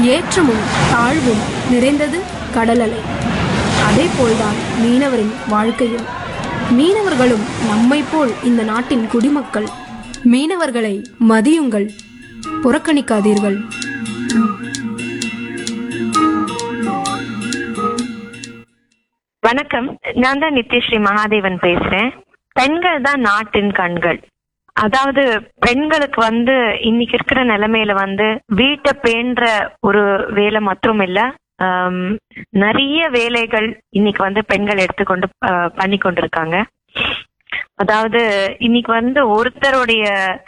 ஏற்றமும் தாழ்வும் நிறைந்தது கடலலை அதேபோல்தான் மீனவரின் வாழ்க்கையும் மீனவர்களும் நம்மைப் போல் இந்த நாட்டின் குடிமக்கள் மீனவர்களை மதியுங்கள் புறக்கணிக்காதீர்கள் வணக்கம் நான் தான் நித்யஸ்ரீ மகாதேவன் பேசுறேன் பெண்கள் தான் நாட்டின் கண்கள் அதாவது பெண்களுக்கு வந்து இன்னைக்கு இருக்கிற நிலைமையில வந்து வீட்டை பேண்ற ஒரு வேலை மற்றும் இல்ல ஆம், நிறைய வேலைகள் இன்னைக்கு வந்து பெண்கள் எடுத்துக்கொண்டு ஆஹ், பண்ணி கொண்டிருக்காங்க அதாவது இன்னைக்கு வந்து ஒருத்தருடைய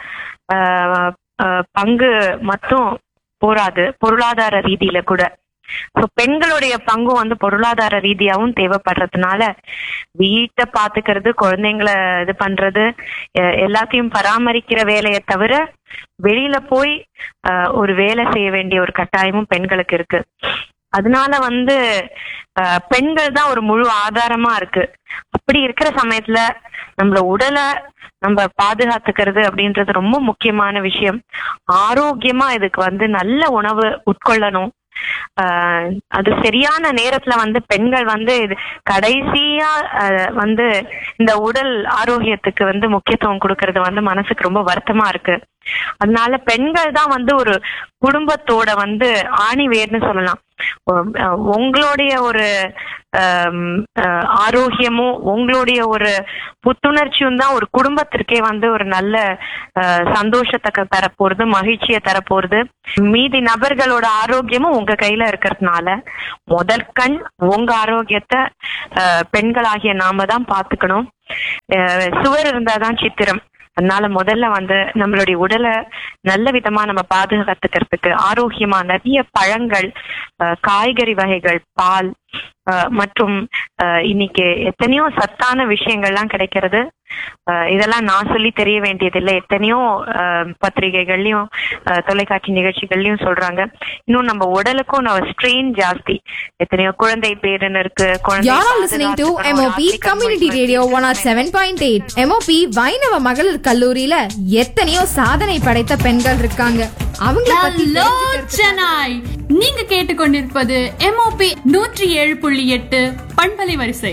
ஆஹ், ஆஹ், பங்கு மட்டும் போராது பொருளாதார ரீதியில கூட So, பெண்களுடைய பங்கும் வந்து பொருளாதார ரீதியாவும் தேவைப்படுறதுனால வீட்டை பாத்துக்கிறது குழந்தைங்களை இது பண்றது எ- எல்லாத்தையும் பராமரிக்கிற வேலையை தவிர வெளியில போய் அஹ், ஒரு வேலை செய்ய வேண்டிய ஒரு கட்டாயமும் பெண்களுக்கு இருக்கு அதனால வந்து அஹ், பெண்கள் தான் ஒரு முழு ஆதாரமா இருக்கு அப்படி இருக்கிற சமயத்துல நம்மள உடலை நம்ம பாதுகாத்துக்கிறது அப்படின்றது ரொம்ப முக்கியமான விஷயம் ஆரோக்கியமா இதுக்கு வந்து நல்ல உணவு உட்கொள்ளணும் ஆஹ் அது சரியான நேரத்துல வந்து பெண்கள் வந்து இது கடைசியா ஆஹ் வந்து இந்த உடல் ஆரோக்கியத்துக்கு வந்து முக்கியத்துவம் கொடுக்கறது வந்து மனசுக்கு ரொம்ப வருத்தமா இருக்கு அதனால பெண்கள் தான் வந்து ஒரு குடும்பத்தோட வந்து ஆணி வேர்னு சொல்லலாம் உம், அஹ் உங்களுடைய ஒரு ஆம், அஹ், ஆரோக்கியமும் உங்களுடைய ஒரு புத்துணர்ச்சியும் தான் ஒரு குடும்பத்திற்கே வந்து ஒரு நல்ல அஹ், சந்தோஷத்தை க- தரப்போறது மகிழ்ச்சியை தரப்போறது மீதி நபர்களோட ஆரோக்கியமும் உங்க கையில இருக்கிறதுனால முதல் கண் உங்க ஆரோக்கியத்தை அஹ், பெண்களாகிய நாம தான் பாத்துக்கணும் அஹ், சுவர் இருந்தாதான் சித்திரம் அதனால முதல்ல வந்து நம்மளுடைய உடலை நல்ல விதமா நம்ம பாதுகாத்துக்கிறதுக்கு ஆரோக்கியமா நிறைய பழங்கள் அஹ், காய்கறி வகைகள் பால் அஹ், மற்றும் அஹ், இன்னைக்கு எத்தனையோ சத்தான விஷயங்கள்லாம் கிடைக்கிறது அஹ், இதெல்லாம் நான் சொல்லி தெரிய வேண்டியதில்லை எத்தனையோ அஹ், பத்திரிகைகள்லயும் அஹ், தொலைக்காட்சி நிகழ்ச்சிகள்லயும் சொல்றாங்க இன்னும் நம்ம உடலுக்கும் நம்ம ஸ்ட்ரெயின் ஜாஸ்தி எத்தனையோ குழந்தை பேருன்னு இருக்கு குழந்தை You're all listening to பாதுகாத்துக்கணும், MOP ஆசை Community கண்மை Radio பற்றி 107.8 MOP வைணவ மகளிர் கல்லூரியில எத்தனையோ சாதனை படைத்த பெண்கள் இருக்காங்க அவங்கள பத்தி ஹலோ தெரிஞ்சுக்கிறதுக்கு- சென்னாய் நீங்க கேட்டுக்கொண்டிருப்பது எம்ஓபி நூற்றி ஏழு புள்ளி எட்டு பண்பலை வரிசை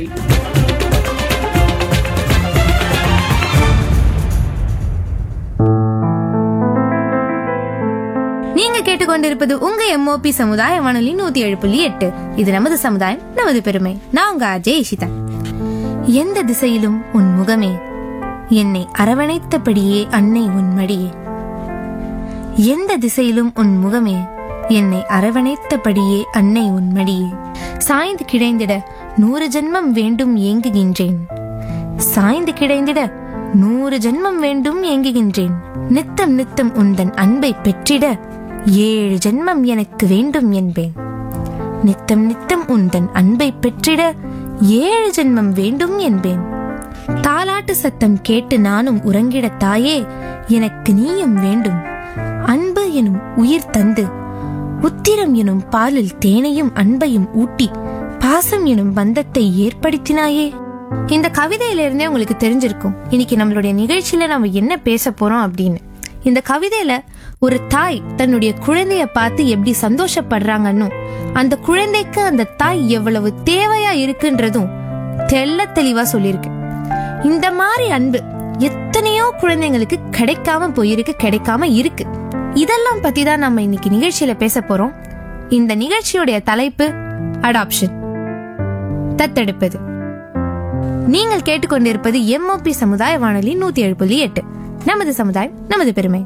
நீங்க கேட்டுக்கொண்டிருப்பது உங்க எம்ஓபி சமுதாய வானொலி நூத்தி ஏழு புள்ளி எட்டு இது நமது சமுதாயம் நமது பெருமை நான் உங்க அஜய் இஷிதா எந்த திசையிலும் உன் முகமே என்னை அரவணைத்தபடியே அன்னை உன் மடியே எந்த திசையிலும் உன் முகமே என்னை அரவணைத்தபடியே அன்னை உன் மடியே சாய்ந்து கிடைந்திட நூறு ஜென்மம் வேண்டும் ஏங்குகின்றேன் சாய்ந்து கிடைந்திட நூறு ஜென்மம் வேண்டும் ஏங்குகின்றேன் நித்தம் நித்தம் உந்தன் அன்பை பெற்றிட ஏழு ஜென்மம் எனக்கு வேண்டும் என்பேன் நித்தம் நித்தம் உந்தன் அன்பை பெற்றிட ஏழு ஜென்மம் வேண்டும் என்பேன் தாலாட்டு சத்தம் கேட்டு நானும் உறங்கிட தாயே எனக்கு நீயும் வேண்டும் அன்பு எனும் உயிர் தந்து உத்திரம் எனும் பாலில் தேனையும் அன்பையும் ஊட்டி பாசம் எனும் பந்தத்தை ஏற்படுத்தினாயே இந்த கவிதையில இருந்தே உங்களுக்கு தெரிஞ்சிருக்கும் இன்னைக்கு நம்மளுடைய நிகழ்ச்சியில நம்ம என்ன பேச போறோம் அப்படின்னு இந்த கவிதையில ஒரு தாய் தன்னுடைய குழந்தைய பார்த்து எப்படி சந்தோஷப்படுறாங்கன்னும் அந்த குழந்தைக்கு அந்த தாய் எவ்வளவு தேவையா இருக்குன்றதும் தெள்ள தெளிவா சொல்லியிருக்கு இந்த மாதிரி அன்பு எத்தனையோ குழந்தைங்களுக்கு கிடைக்காம போயிருக்கு கிடைக்காம இருக்கு இதெல்லாம் பத்தி தான் நம்ம இன்னைக்கு நிகழ்ச்சியில பேச போறோம் இந்த நிகழ்ச்சியுடைய தலைப்பு அடாப்ஷன் தத்தெடுப்பது நீங்கள் கேட்டுக்கொண்டிருப்பது எம்ஓபி சமுதாய வானொலி நூத்தி ஏழு புள்ளி எட்டு நமது சமுதாயம் நமது பெருமை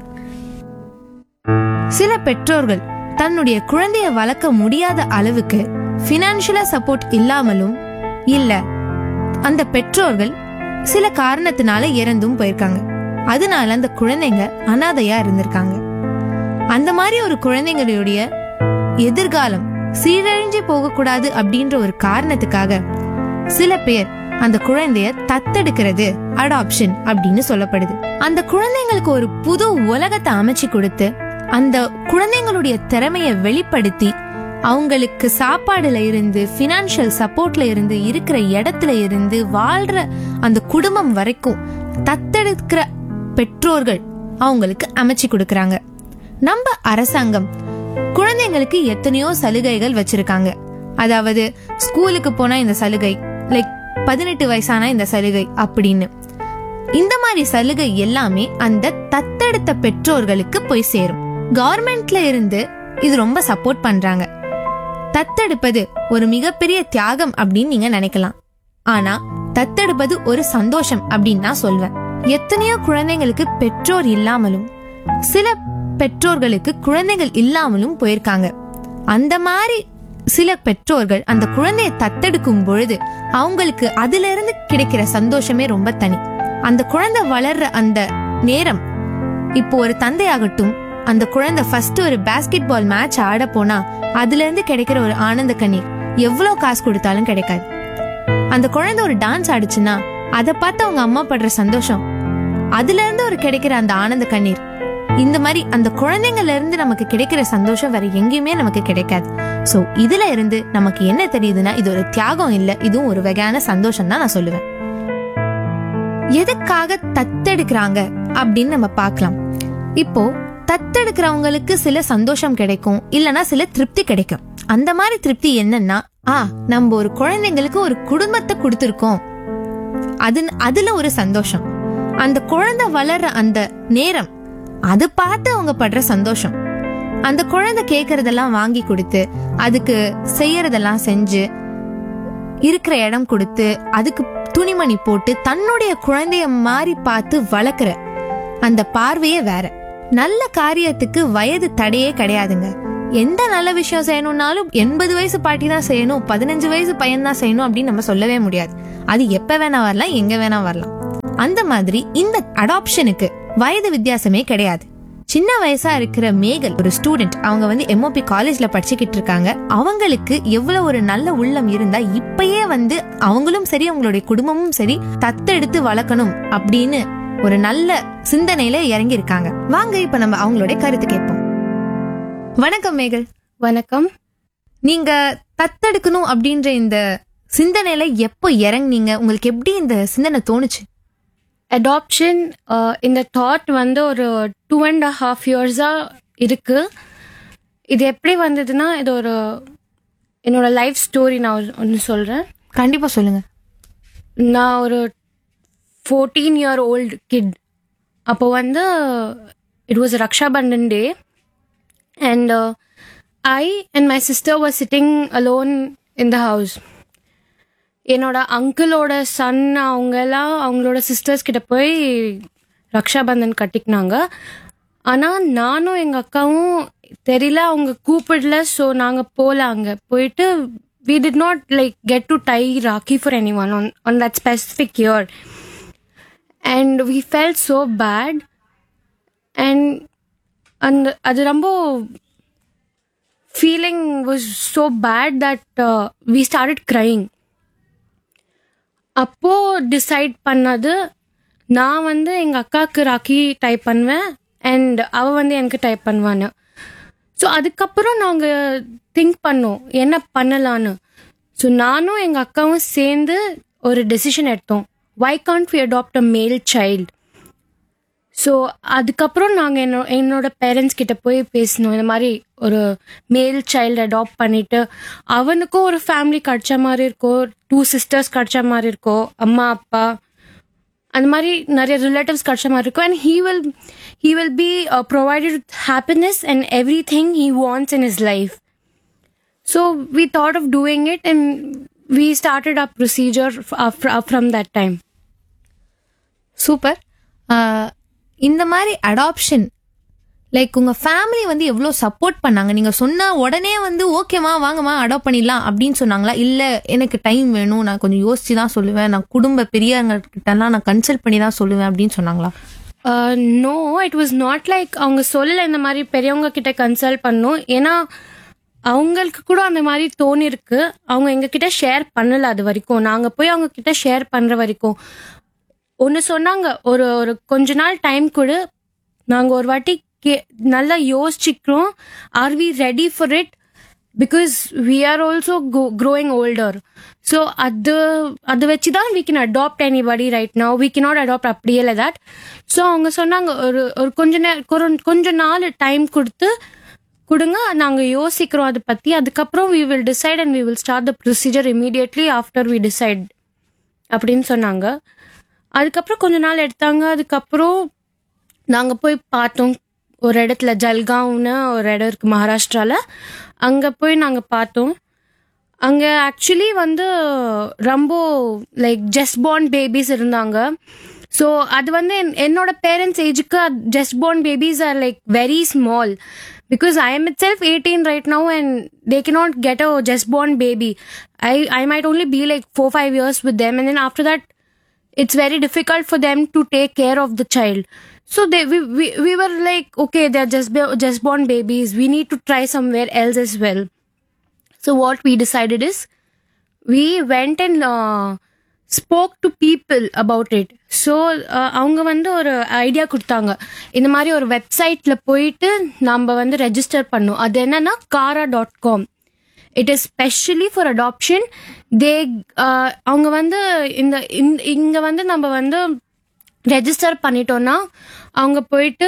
சில பெற்றோர்கள் தன்னுடைய குழந்தைய வளர்க்க முடியாத அளவுக்கு பினான்சியலா சப்போர்ட் இல்லாமலும் இல்ல அந்த பெற்றோர்கள் சில காரணத்தினால இறந்தும் போயிருக்காங்க அதனால அந்த குழந்தைங்க அனாதையா இருந்திருக்காங்க அந்த மாதிரி ஒரு குழந்தைங்களுடைய எதிர்காலம் சீரழிஞ்சு போகக்கூடாது அப்படின்ற ஒரு காரணத்துக்காக சில பேர் அந்த குழந்தைய தத்தெடுக்கிறது அடாப்ஷன் அப்படின்னு சொல்லப்படுது அந்த குழந்தைங்களுக்கு ஒரு புது உலகத்தை அமைச்சு கொடுத்து அந்த குழந்தைங்களுடைய திறமைய வெளிப்படுத்தி அவங்களுக்கு சாப்பாடுல இருந்து பினான்சியல் சப்போர்ட்ல இருந்து இருக்கிற இடத்துல இருந்து வாழ்ற அந்த குடும்பம் வரைக்கும் தத்தெடுக்கிற பெற்றோர்கள் அவங்களுக்கு அமைச்சு கொடுக்கறாங்க நம்ம அரசாங்கம் குழந்தைங்களுக்கு எத்தனையோ சலுகைகள் வச்சிருக்காங்க அதாவது ஸ்கூலுக்கு போனா இந்த சலுகை லைக் பதினெட்டு வயசானா இந்த சலுகை அப்படின்னு இந்த மாதிரி சலுகை எல்லாமே அந்த தத்தெடுத்த பெற்றோர்களுக்கு போய் சேரும் கவர்மெண்ட்ல இருந்து இது ரொம்ப சப்போர்ட் பண்றாங்க தத்தெடுப்பது ஒரு மிகப்பெரிய தியாகம் அப்படின்னு நீங்க நினைக்கலாம் ஆனா தத்தெடுப்பது ஒரு சந்தோஷம் அப்படின்னு நான் சொல்வேன் எத்தனையோ குழந்தைங்களுக்கு பெற்றோர் இல்லாமலும் சில பெற்றோர்களுக்கு குழந்தைகள் இல்லாமலும் போயிருக்காங்க அந்த மாதிரி சில பெற்றோர்கள் அந்த குழந்தைய தத்தெடுக்கும் பொழுது அவங்களுக்கு அதுல இருந்து கிடைக்கிற சந்தோஷமே ரொம்ப தனி அந்த குழந்தை வளர்ற அந்த நேரம் இப்போ ஒரு தந்தையாகட்டும் அந்த குழந்தை ஃபர்ஸ்ட் ஒரு பாஸ்கெட் பால் மேட்ச் ஆட போனா அதுல இருந்து கிடைக்கிற ஒரு ஆனந்த கண்ணீர் எவ்வளவு காசு கொடுத்தாலும் கிடைக்காது அந்த குழந்தை ஒரு டான்ஸ் ஆடுச்சுன்னா அதை பார்த்து அவங்க அம்மா படுற சந்தோஷம் அதுல இருந்து ஒரு கிடைக்கிற அந்த ஆனந்த கண்ணீர் இந்த மாதிரி அந்த குழந்தைங்கள்ல இருந்து நமக்கு கிடைக்கிற சந்தோஷம் வேற எங்கேயுமே நமக்கு கிடைக்காது சோ இதுல இருந்து நமக்கு என்ன தெரியுதுன்னா இது ஒரு தியாகம் இல்ல இதுவும் ஒரு வகையான சந்தோஷம் தான் நான் சொல்லுவேன் எதுக்காக தத்தெடுக்கிறாங்க அப்படின்னு நம்ம பார்க்கலாம் இப்போ தத்தெடுக்கிறவங்களுக்கு சில சந்தோஷம் கிடைக்கும் இல்லனா சில திருப்தி கிடைக்கும் அந்த மாதிரி திருப்தி என்னன்னா ஆ நம்ம ஒரு குழந்தைங்களுக்கு ஒரு குடும்பத்தை கொடுத்துருக்கோம் அது அதுல ஒரு சந்தோஷம் அந்த குழந்தை வளர்ற அந்த நேரம் அது பார்த்து அவங்க படுற சந்தோஷம் அந்த குழந்தை கேக்குறதெல்லாம் வாங்கி கொடுத்து அதுக்கு செய்யறதெல்லாம் செஞ்சு இருக்கிற இடம் கொடுத்து அதுக்கு துணிமணி போட்டு தன்னுடைய குழந்தைய மாதிரி பார்த்து வளர்க்குற அந்த பார்வையே வேற நல்ல காரியத்துக்கு வயது தடையே கிடையாதுங்க எந்த நல்ல விஷயம் செய்யணும்னாலும் எண்பது வயசு பாட்டி தான் செய்யணும் பதினஞ்சு வயசு பையன் தான் செய்யணும் அப்படின்னு நம்ம சொல்லவே முடியாது அது எப்ப வேணா வரலாம் எங்க வேணா வரலாம் அந்த மாதிரி இந்த அடாப்ஷனுக்கு வயது வித்தியாசமே கிடையாது சின்ன வயசா இருக்கிற மேகல் ஒரு ஸ்டூடெண்ட் அவங்க வந்து எம்ஓபி காலேஜ்ல படிச்சுக்கிட்டு இருக்காங்க அவங்களுக்கு எவ்வளவு ஒரு நல்ல உள்ளம் இருந்தா இப்பயே வந்து அவங்களும் சரி அவங்களுடைய குடும்பமும் சரி தத்தெடுத்து வளர்க்கணும் அப்படின்னு ஒரு நல்ல சிந்தனையில இறங்கி இருக்காங்க வாங்க இப்ப நம்ம அவங்களுடைய கருத்து கேட்போம் வணக்கம் மேகல் வணக்கம் நீங்க தத்தெடுக்கணும் அப்படின்ற இந்த சிந்தனையில எப்போ இறங்குனீங்க உங்களுக்கு எப்படி இந்த சிந்தனை தோணுச்சு அடாப்ஷன் இந்த தாட் வந்து ஒரு டூ அண்ட் ஹாஃப் இயர்ஸாக இருக்கு இது எப்படி வந்ததுன்னா இது ஒரு என்னோட லைஃப் ஸ்டோரி நான் ஒன்று சொல்கிறேன் கண்டிப்பா சொல்லுங்க நான் ஒரு ஃபோர்டீன் இயர் ஓல்டு கிட் அப்போ வந்து it was Rakshabandhan day and I and my sister was sitting alone in the house என்னோட அங்கிளோட சன் அவங்கெல்லாம் அவங்களோட சிஸ்டர்ஸ் கிட்ட போய் ரக்ஷாபந்தன் கட்டிக்கினாங்க ஆனால் நானும் எங்கள் அக்காவும் தெரியல அவங்க கூப்பிடல ஸோ நாங்கள் போகல அங்கே போயிட்டு we did not like get to tie rakhi for anyone on on that specific year and we fell so bad அண்ட் அந்த அது ரொம்ப feeling was so bad that we started crying அப்போ டிசைட் பண்ணது நான் வந்து எங்கள் அக்காவுக்கு ராக்கி டைப் பண்ணுவேன் அண்ட் அவள் வந்து எனக்கு டைப் பண்ணுவான்னு ஸோ அதுக்கப்புறம் நாங்கள் திங்க் பண்ணோம் என்ன பண்ணலான்னு ஸோ நானும் எங்கள் அக்காவும் சேர்ந்து ஒரு டெசிஷன் எடுத்தோம் why can't we adopt a male child so அதுக்கப்புறம் நாங்கள் என்னோ என்னோட பேரண்ட்ஸ் கிட்ட போய் பேசினோம் இந்த மாதிரி ஒரு மேல் சைல்டு அடாப்ட் பண்ணிட்டு அவனுக்கும் ஒரு ஃபேமிலி கிடைச்ச மாதிரி இருக்கும் டூ சிஸ்டர்ஸ் கிடைச்ச மாதிரி இருக்கும் அம்மா அப்பா அந்த மாதிரி நிறைய ரிலேட்டிவ்ஸ் கிடைச்ச மாதிரி இருக்கும் and he will he will be provided with happiness and everything he wants in is life so we thought of doing it and we started a procedure from that time super இந்த மாதிரி adoption like உங்க family வந்து எவ்வளவு support பண்ணாங்க நீங்க சொன்னா உடனே வந்து ஓகேமா வாங்கம்மா அடாப்ட் பண்ணிடலாம் அப்படின்னு சொன்னாங்களா இல்ல எனக்கு டைம் வேணும் நான் கொஞ்சம் யோசிச்சு தான் சொல்லுவேன் நான் குடும்ப பெரியவங்க கிட்டலாம் நான் கன்சல்ட் பண்ணி தான் சொல்லுவேன் அப்படின்னு சொன்னாங்களா no it was not like அவங்க சொல்லல இந்த மாதிரி பெரியவங்க கிட்ட கன்சல்ட் பண்ணும் ஏன்னா அவங்களுக்கு கூட அந்த மாதிரி தோணிருக்கு அவங்க எங்ககிட்ட ஷேர் பண்ணல அது வரைக்கும் நாங்க போய் அவங்க கிட்ட ஷேர் பண்ற வரைக்கும் ஒன்று சொன்னாங்க ஒரு ஒரு கொஞ்ச நாள் டைம் கொடு நாங்கள் ஒரு வாட்டி கே நல்லா யோசிச்சுக்கிறோம் are we ready for it because we are also growing older so அது அதை வச்சு தான் we can adopt anybody right now we not adopt அப்படியே இல்லை தட் ஸோ அவங்க சொன்னாங்க ஒரு ஒரு கொஞ்ச நேரம் கொஞ்ச நாள் டைம் கொடுத்து கொடுங்க நாங்கள் யோசிக்கிறோம் அதை பற்றி அதுக்கப்புறம் we will decide and we will start the procedure immediately after we decide அப்படின்னு சொன்னாங்க அதுக்கப்புறம் கொஞ்ச நாள் எடுத்தாங்க அதுக்கப்புறம் நாங்கள் போய் பார்த்தோம் ஒரு இடத்துல ஜல்காவ்னு ஒரு இடம் இருக்குது மகாராஷ்டிராவில் அங்கே போய் நாங்கள் பார்த்தோம் அங்கே ஆக்சுவலி வந்து ரொம்ப லைக் ஜஸ்ட் பார்ன் பேபிஸ் இருந்தாங்க ஸோ அது வந்து என்- என்னோட பேரண்ட்ஸ் ஏஜுக்கு just born babies are like very small because I am itself eighteen right now and they cannot get a just born baby I I might only be like four five years with them and then after that it's very difficult for them to take care of the child so they we, we, we were like okay they're just ba- just born babies we need to try somewhere else as well so what we decided is we went and uh, spoke to people about it so அவங்க வந்து ஒரு idea கொடுத்தாங்க இந்த மாதிரி ஒரு வெப்சைட்ல போயிட்டு நம்ம வந்து ரெஜிஸ்டர் பண்ணோம் அது என்னன்னா CARA dot com it is specially for adoption they அவங்க வந்து இந்த இந்த- இங்க வந்து நம்ம வந்து ரெஜிஸ்டர் பண்ணிட்டோம்னா அவங்க போயிட்டு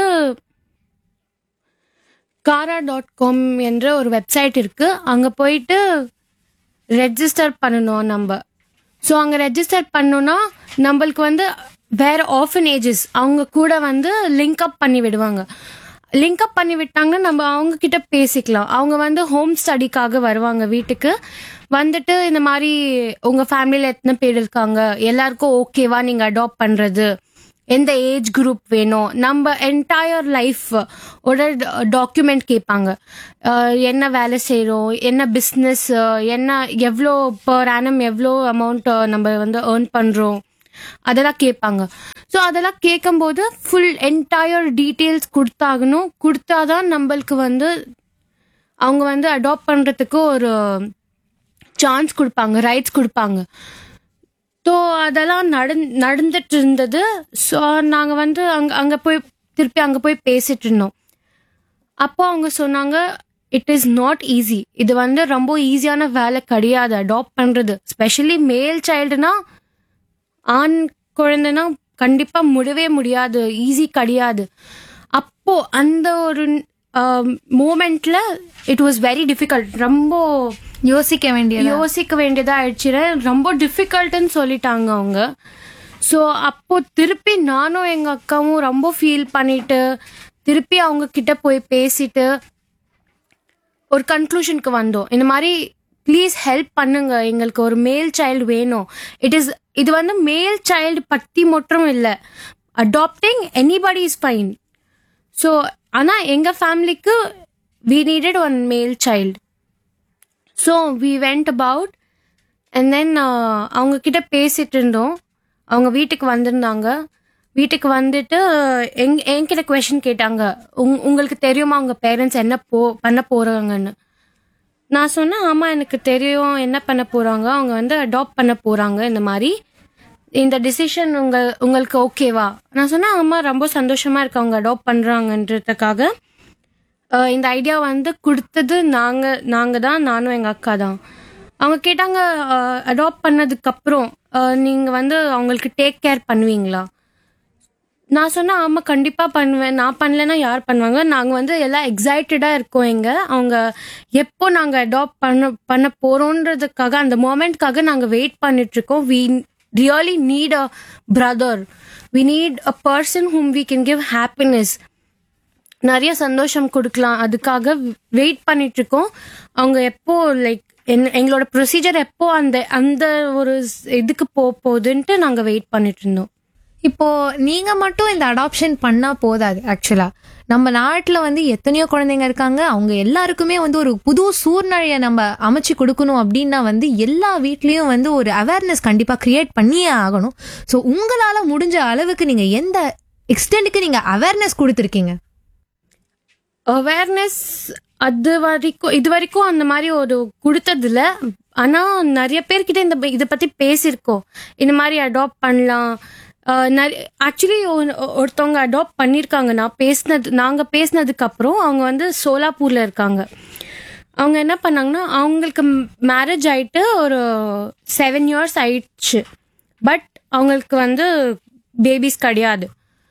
காரா டாட் காம் என்ற ஒரு வெப்சைட் இருக்கு அங்க போயிட்டு ரெஜிஸ்டர் பண்ணணும் நம்ம ஸோ அங்கே ரெஜிஸ்டர் பண்ணோன்னா நம்மளுக்கு வந்து வேற ஆஃபனேஜஸ் அவங்க கூட வந்து லிங்க் அப் பண்ணி விடுவாங்க லிங்க் அப் பண்ணி விட்டாங்கன்னா நம்ம அவங்க கிட்ட பேசிக்கலாம் அவங்க வந்து ஹோம் ஸ்டடிக்காக வருவாங்க வீட்டுக்கு வந்துட்டு இந்த மாதிரி உங்க ஃபேமிலியில் எத்தனை பேர் இருக்காங்க எல்லாருக்கும் ஓகேவா நீங்க அடாப்ட் பண்றது எந்த ஏஜ் குரூப் வேணும் நம்ம என்டையர் லைஃப் ஓட டாக்குமெண்ட் கேட்பாங்க அஹ் என்ன வேலை செய்கிறோம் என்ன பிஸ்னஸ் என்ன எவ்வளோ பர் ஆனம் எவ்வளோ அமௌண்ட் நம்ம வந்து ஏர்ன் பண்ணுறோம் அதெல்லாம் கேட்பாங்க ஸோ அதெல்லாம் கேட்கும்போது ஃபுல் என்டையர் டீட்டெயில்ஸ் கொடுத்தாகணும் கொடுத்தாதான் நம்மளுக்கு வந்து அவங்க வந்து அடாப்ட் பண்ணுறதுக்கு ஒரு சான்ஸ் கொடுப்பாங்க ரைட்ஸ் கொடுப்பாங்க ஸோ அதெல்லாம் நடந் நடந்துட்டு இருந்தது ஸோ நாங்கள் வந்து அங்கே அங்கே போய் திருப்பி அங்கே போய் பேசிட்டு இருந்தோம் அப்போ அவங்க சொன்னாங்க இட் இஸ் நாட் ஈஸி இது வந்து ரொம்ப ஈஸியான வேலை கிடையாது அடாப்ட் பண்ணுறது ஸ்பெஷலி மேல் சைல்டுனா ஆண் குழந்தைனா கண்டிப்பாக முடியவே முடியாது ஈஸி கிடையாது அப்போ அந்த ஒரு மூமெண்ட்ல இட் வாஸ் வெரி டிஃபிகல்ட் ரொம்ப யோசிக்க வேண்டியது யோசிக்க வேண்டியதா ஆயிடுச்சு ரொம்ப டிஃபிகல்ட்னு சொல்லிட்டாங்க அவங்க ஸோ அப்போ திருப்பி நானும் எங்க அக்காவும் ரொம்ப ஃபீல் பண்ணிட்டு திருப்பி அவங்க கிட்ட போய் பேசிட்டு ஒரு கன்க்ளூஷனுக்கு வந்தோம் இந்த மாதிரி ப்ளீஸ் ஹெல்ப் பண்ணுங்க எங்களுக்கு ஒரு மேல் சைல்டு வேணும் இட் இஸ் இது வந்து மேல் சைல்டு பத்தி மட்டும் இல்லை adopting anybody is fine so ஆனால் எங்கள் ஃபேமிலிக்கு we needed one male child so we went about and then அவங்க கிட்ட பேசிட்டு இருந்தோம் அவங்க வீட்டுக்கு வந்திருந்தாங்க வீட்டுக்கு வந்துட்டு எங் என்கிட்ட கொஷின் கேட்டாங்க உங் உங்களுக்கு தெரியுமா உங்க பேரண்ட்ஸ் என்ன போ பண்ண போறாங்கன்னு நான் சொன்னேன் ஆமா எனக்கு தெரியும் என்ன பண்ண போறாங்க அவங்க வந்து அடாப்ட் பண்ண போறாங்க இந்த மாதிரி இந்த டிசிஷன் உங்க உங்களுக்கு ஓகேவா நான் சொன்னேன் ஆமா ரொம்ப சந்தோஷமா இருக்கு அவங்க அடாப்ட் பண்றாங்கன்றதுக்காக அஹ் இந்த ஐடியா வந்து கொடுத்தது நாங்க நாங்க தான் நானும் எங்க அக்கா தான் அவங்க கேட்டாங்க அடாப்ட் பண்ணதுக்கு அப்புறம் அஹ், நீங்க வந்து அவங்களுக்கு டேக் கேர் பண்ணுவீங்களா நான் சொன்னேன் ஆமா கண்டிப்பா பண்ணுவேன் நான் பண்ணலைன்னா யார் பண்ணுவாங்க நாங்க வந்து எல்லாம் எக்ஸைட்டடா இருக்கோம் எங்க அவங்க எப்போ நாங்க அடாப்ட் பண்ண பண்ண போறோன்றதுக்காக அந்த மொமெண்ட்காக நாங்க வெயிட் பண்ணிட்டு இருக்கோம் we really need a brother we need a person whom we can give happiness நிறைய சந்தோஷம் கொடுக்கலாம் அதுக்காக வெயிட் பண்ணிட்டு இருக்கோம் அவங்க எப்போ லைக் எங்களோட ப்ரொசீஜர் எப்போ அந்த அந்த ஒரு இதுக்கு போக போகுதுன்ட்டு நாங்க வெயிட் பண்ணிட்டு இருந்தோம் இப்போ நீங்க மட்டும் இந்த அடாப்ஷன் பண்ணா போதாது ஆக்சுவலா நம்ம நாட்டுல வந்து எத்தனையோ குழந்தைங்க இருக்காங்க அவங்க எல்லாருக்குமே வந்து ஒரு புது சூழ்நிலையை நம்ம அமைச்சு கொடுக்கணும் அப்படின்னா வந்து எல்லா வீட்லயும் வந்து ஒரு அவேர்னஸ் கண்டிப்பா கிரியேட் பண்ணியே ஆகணும் ஸோ உங்களால முடிஞ்ச அளவுக்கு நீங்க எந்த எக்ஸ்டெண்டுக்கு நீங்க அவேர்னஸ் கொடுத்துருக்கீங்க அவேர்னஸ் அது வரைக்கும் இது வரைக்கும் அந்த மாதிரி ஒரு கொடுத்ததில்ல ஆனா நிறைய பேர்கிட்ட இந்த இதை பத்தி பேசியிருக்கோம் இந்த மாதிரி அடாப்ட் பண்ணலாம் ஆக்சுவலி ஒருத்தவங்க அடாப்ட் பண்ணியிருக்காங்க நான் பேசினது நாங்கள் பேசினதுக்கு அப்புறம் அவங்க வந்து சோலாப்பூர்ல இருக்காங்க அவங்க என்ன பண்ணாங்கன்னா அவங்களுக்கு மேரேஜ் ஆயிட்டு ஒரு செவன் இயர்ஸ் ஆயிடுச்சு பட் அவங்களுக்கு வந்து பேபிஸ் கிடையாது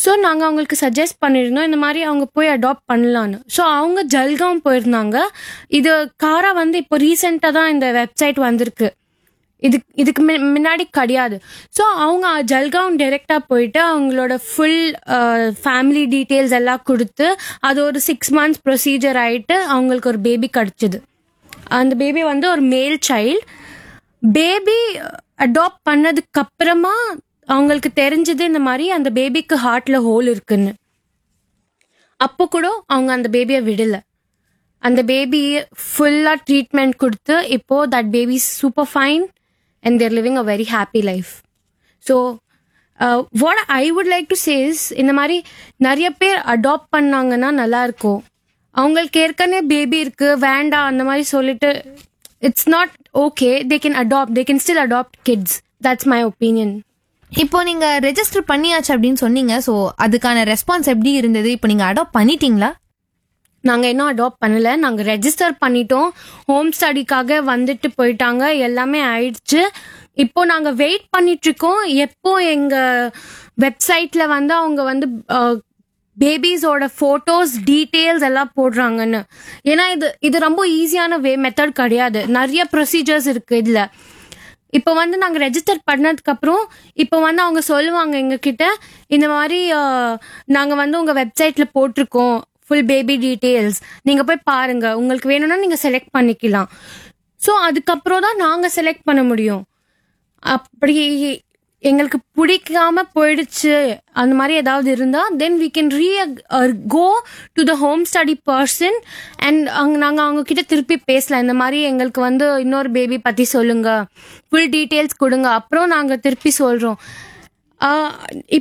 ஸோ நாங்கள் அவங்களுக்கு சஜஸ்ட் பண்ணியிருந்தோம் இந்த மாதிரி அவங்க போய் அடாப்ட் பண்ணலான்னு ஸோ அவங்க ஜல்காம் போயிருந்தாங்க இது காரா வந்து இப்போ ரீசெண்டாக தான் இந்த வெப்சைட் வந்திருக்கு இது இதுக்கு மி- முன்னாடி கிடையாது ஸோ அவங்க ஜல்காம் டைரெக்டாக போயிட்டு அவங்களோட ஃபுல் ஃபேமிலி டீட்டெயில்ஸ் எல்லாம் கொடுத்து அது ஒரு சிக்ஸ் மந்த்ஸ் ப்ரொசீஜர் ஆயிட்டு அவங்களுக்கு ஒரு பேபி கிடச்சிது அந்த பேபி வந்து ஒரு மேல் சைல்டு பேபி அடாப்ட் பண்ணதுக்கு அப்புறமா அவங்களுக்கு தெரிஞ்சது இந்த மாதிரி அந்த பேபிக்கு ஹார்ட்ல ஹோல் இருக்குன்னு அப்போ கூட அவங்க அந்த பேபியை விடல அந்த பேபி ஃபுல்லாக ட்ரீட்மெண்ட் கொடுத்து இப்போ that baby super fine and there living a very happy life so what I would like to say இந்த மாதிரி நிறைய பேர் அடாப்ட் பண்ணாங்கன்னா நல்லா இருக்கும் அவங்களுக்கு ஏற்கனவே பேபி இருக்கு வேண்டாம் அந்த மாதிரி சொல்லிட்டு it's not okay they can adopt they can still adopt kids that's my opinion இப்போ நீங்க ரெஜிஸ்டர் பண்ணியாச்சு அப்படின்னு சொன்னீங்க சோ அதுக்கான ரெஸ்பான்ஸ் எப்படி இருந்தது இப்போ நீங்க அடாப்ட் பண்ணிட்டீங்களா நாங்கள் இன்னும் அடாப்ட் பண்ணல நாங்கள் ரெஜிஸ்டர் பண்ணிட்டோம் ஹோம் ஸ்டடிக்காக வந்துட்டு போயிட்டாங்க எல்லாமே ஆயிடுச்சு இப்போ நாங்கள் வெயிட் பண்ணிட்டு இருக்கோம் எப்போ எங்கள் வெப்சைட்டில் வந்து அவங்க வந்து பேபிஸோட ஃபோட்டோஸ் டீட்டெயில்ஸ் எல்லாம் போடுறாங்கன்னு ஏன்னா இது இது ரொம்ப ஈஸியான வே மெத்தட் கிடையாது நிறைய ப்ரொசீஜர்ஸ் இருக்கு இதில் இப்போ வந்து நாங்கள் ரெஜிஸ்டர் பண்ணதுக்கு அப்புறம் இப்போ வந்து அவங்க சொல்லுவாங்க எங்ககிட்ட இந்த மாதிரி நாங்கள் வந்து உங்கள் வெப்சைட்டில் போட்டிருக்கோம் ஃபுல் பேபி டீட்டெயில்ஸ் நீங்கள் போய் பாருங்க உங்களுக்கு வேணும்னா நீங்கள் செலக்ட் பண்ணிக்கலாம் ஸோ அதுக்கப்புறம் தான் நாங்கள் செலக்ட் பண்ண முடியும் அப்படி எங்களுக்கு பிடிக்காம போயிடுச்சு அந்த மாதிரி ஏதாவது இருந்தா then we can re go to the home study person and அங்க நாங்கள் அவங்க கிட்ட திருப்பி பேசலாம் இந்த மாதிரி எங்களுக்கு வந்து இன்னொரு பேபி பத்தி சொல்லுங்க ஃபுல் டீட்டெயில்ஸ் கொடுங்க அப்புறம் நாங்கள் திருப்பி சொல்றோம்